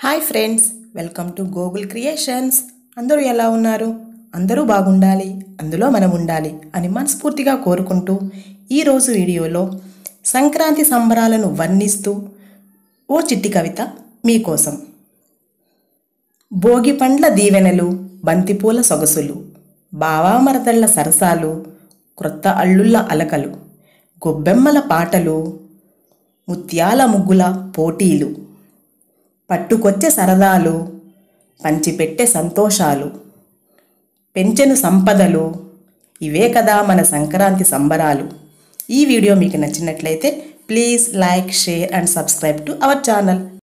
hi friends welcome to గోగుల్ creations అందరూ ఎలా ఉన్నారు అందరూ బాగుండాలి అందులో మనం ఉండాలి అని మనస్ఫూర్తిగా కోరుకుంటూ ఈరోజు వీడియోలో సంక్రాంతి సంబరాలను వర్ణిస్తూ ఓ చిట్టి కవిత మీకోసం భోగి పండ్ల దీవెనలు బంతిపూల సొగసులు బావామరదళ్ల సరసాలు క్రొత్త అల్లుళ్ళ అలకలు గొబ్బెమ్మల పాటలు ముత్యాల ముగ్గుల పోటీలు పట్టుకొచ్చే సరదాలు పంచిపెట్టే సంతోషాలు పెంచెను సంపదలు ఇవే కదా మన సంక్రాంతి సంబరాలు ఈ వీడియో మీకు నచ్చినట్లయితే please like share and subscribe to our channel